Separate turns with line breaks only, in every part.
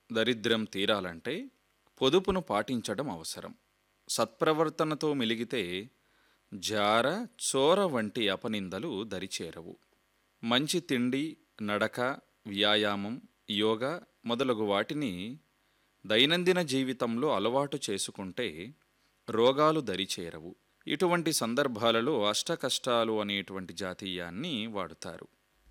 దరిద్రం తీరాలంటే పొదుపును పాటించడం అవసరం సత్ప్రవర్తనతో మెలిగితే జార చోర వంటి అపనిందలు దరిచేరవు మంచి తిండి నడక వ్యాయామం యోగా మొదలగు వాటిని దైనందిన జీవితంలో అలవాటు చేసుకుంటే రోగాలు దరిచేరవు ఇటువంటి సందర్భాలలో అష్టకష్టాలు అనేటువంటి జాతీయాన్ని వాడుతారు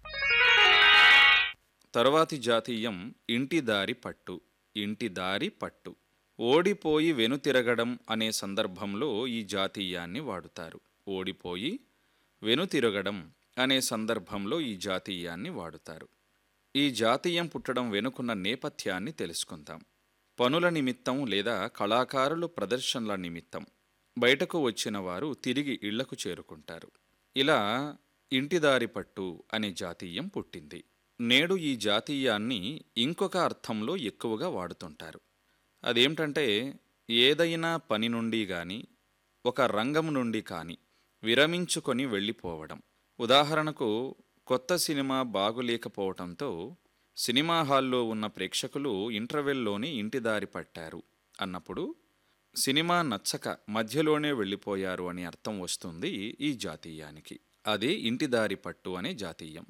తరువాతి జాతీయం ఇంటి దారి పట్టు ఇంటి దారి పట్టు ఓడిపోయి వెనుతిరగడం అనే సందర్భంలో ఈ జాతీయాన్ని వాడుతారు ఓడిపోయి వెనుతిరగడం అనే సందర్భంలో ఈ జాతీయాన్ని వాడుతారు ఈ జాతీయం పుట్టడం వెనుకున్న నేపథ్యాన్ని తెలుసుకుందాం పనుల నిమిత్తం లేదా కళాకారులు ప్రదర్శనల నిమిత్తం బయటకు వచ్చిన వారు తిరిగి ఇళ్లకు చేరుకుంటారు ఇలా ఇంటిదారి పట్టు అనే జాతీయం పుట్టింది నేడు ఈ జాతీయాన్ని ఇంకొక అర్థంలో ఎక్కువగా వాడుతుంటారు అదేమిటంటే ఏదైనా పని నుండి గాని ఒక రంగం నుండి కానీ విరమించుకొని వెళ్ళిపోవడం ఉదాహరణకు కొత్త సినిమా బాగులేకపోవటంతో సినిమా హాల్లో ఉన్న ప్రేక్షకులు ఇంటర్వెల్లోనే ఇంటిదారి పట్టారు అన్నప్పుడు సినిమా నచ్చక మధ్యలోనే వెళ్ళిపోయారు అని అర్థం వస్తుంది ఈ జాతీయానికి అదే ఇంటిదారి పట్టు అనే జాతీయం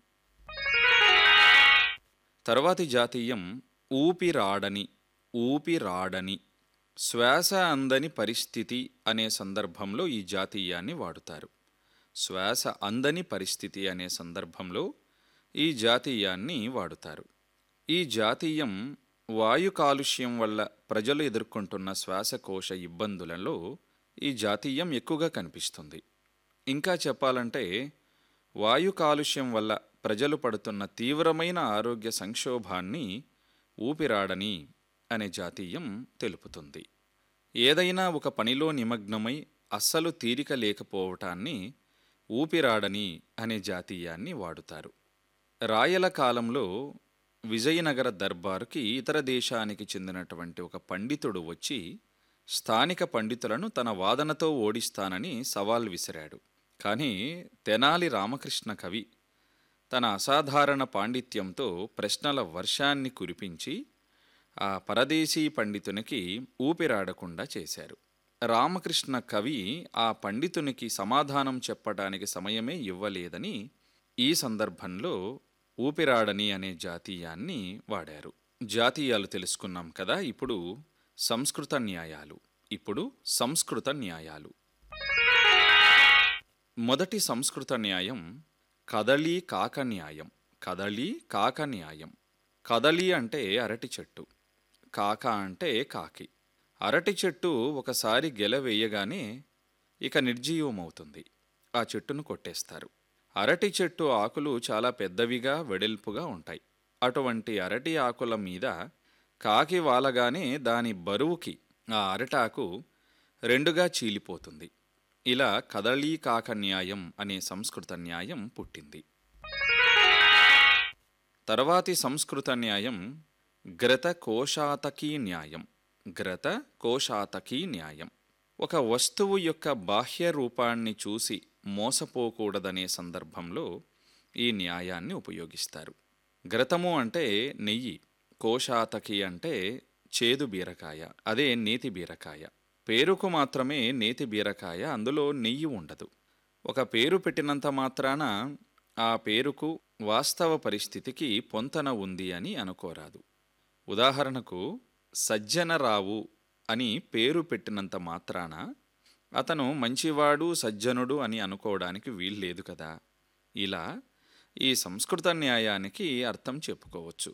తర్వాతి జాతీయం ఊపిరాడని ఊపిరాడని శ్వాస అందని పరిస్థితి అనే సందర్భంలో ఈ జాతీయాన్ని వాడుతారు శ్వాస అందని పరిస్థితి అనే సందర్భంలో ఈ జాతీయాన్ని వాడుతారు ఈ జాతీయం వాయు కాలుష్యం వల్ల ప్రజలు ఎదుర్కొంటున్న శ్వాసకోశ ఇబ్బందులలో ఈ జాతీయం ఎక్కువగా కనిపిస్తుంది ఇంకా చెప్పాలంటే వాయు కాలుష్యం వల్ల ప్రజలు పడుతున్న తీవ్రమైన ఆరోగ్య సంక్షోభాన్ని ఊపిరాడని అనే జాతీయం తెలుపుతుంది ఏదైనా ఒక పనిలో నిమగ్నమై అస్సలు తీరిక లేకపోవటాన్ని ఊపిరాడని అనే జాతీయాన్ని వాడుతారు రాయల కాలంలో విజయనగర దర్బారుకి ఇతర దేశానికి చెందినటువంటి ఒక పండితుడు వచ్చి స్థానిక పండితులను తన వాదనతో ఓడిస్తానని సవాల్ విసిరాడు కానీ తెనాలి రామకృష్ణ కవి తన అసాధారణ పాండిత్యంతో ప్రశ్నల వర్షాన్ని కురిపించి ఆ పరదేశీ పండితునికి ఊపిరాడకుండా చేశారు రామకృష్ణ కవి ఆ పండితునికి సమాధానం చెప్పడానికి సమయమే ఇవ్వలేదని ఈ సందర్భంలో ఊపిరాడని అనే జాతీయాన్ని వాడారు జాతీయాలు తెలుసుకున్నాం కదా ఇప్పుడు సంస్కృత న్యాయాలు ఇప్పుడు సంస్కృత న్యాయాలు మొదటి సంస్కృత న్యాయం కదలి కాక న్యాయం కదలి కాక న్యాయం కదలి అంటే అరటి చెట్టు కాక అంటే కాకి అరటి చెట్టు ఒకసారి గెలవేయగానే ఇక నిర్జీవమవుతుంది ఆ చెట్టును కొట్టేస్తారు అరటి చెట్టు ఆకులు చాలా పెద్దవిగా వెడల్పుగా ఉంటాయి అటువంటి అరటి ఆకుల మీద కాకి వాలగానే దాని బరువుకి ఆ అరటాకు రెండుగా చీలిపోతుంది ఇలా కదళీ కాక న్యాయం అనే సంస్కృత న్యాయం పుట్టింది తర్వాతి సంస్కృత న్యాయం గ్రత కోశాతకీ న్యాయం గ్రత కోశాతకీ న్యాయం ఒక వస్తువు యొక్క బాహ్య రూపాన్ని చూసి మోసపోకూడదనే సందర్భంలో ఈ న్యాయాన్ని ఉపయోగిస్తారు గ్రతము అంటే నెయ్యి కోశాతకి అంటే చేదు బీరకాయ అదే నేతి బీరకాయ పేరుకు మాత్రమే నేతి బీరకాయ అందులో నెయ్యి ఉండదు ఒక పేరు పెట్టినంత మాత్రాన ఆ పేరుకు వాస్తవ పరిస్థితికి పొంతన ఉంది అని అనుకోరాదు ఉదాహరణకు సజ్జనరావు అని పేరు పెట్టినంత మాత్రాన అతను మంచివాడు సజ్జనుడు అని అనుకోవడానికి వీల్లేదు కదా ఇలా ఈ సంస్కృత న్యాయానికి అర్థం చెప్పుకోవచ్చు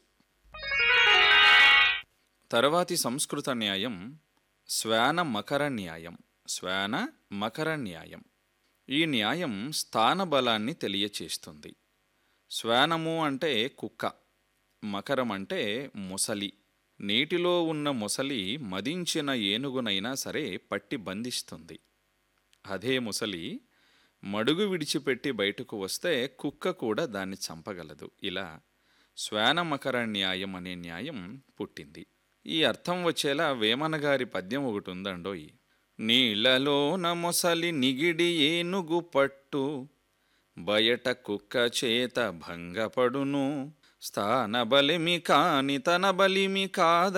తర్వాతి సంస్కృత న్యాయం శ్వాన మకర న్యాయం శ్వాన మకర న్యాయం ఈ న్యాయం స్థానబలాన్ని తెలియచేస్తుంది శ్వానము అంటే కుక్క మకరం అంటే మొసలి నీటిలో ఉన్న మొసలి మదించిన ఏనుగునైనా సరే పట్టి బంధిస్తుంది అదే ముసలి మడుగు విడిచిపెట్టి బయటకు వస్తే కుక్క కూడా దాన్ని చంపగలదు ఇలా శ్వానమకర న్యాయం అనే న్యాయం పుట్టింది ఈ అర్థం వచ్చేలా వేమన గారి పద్యం ఒకటి ఉందండోయ్ నీళ్లలోన మొసలి నిగిడి ఏనుగు పట్టు బయట కుక్క చేత భంగపడును స్థాన బలిమి కాని తన బలిమి కాద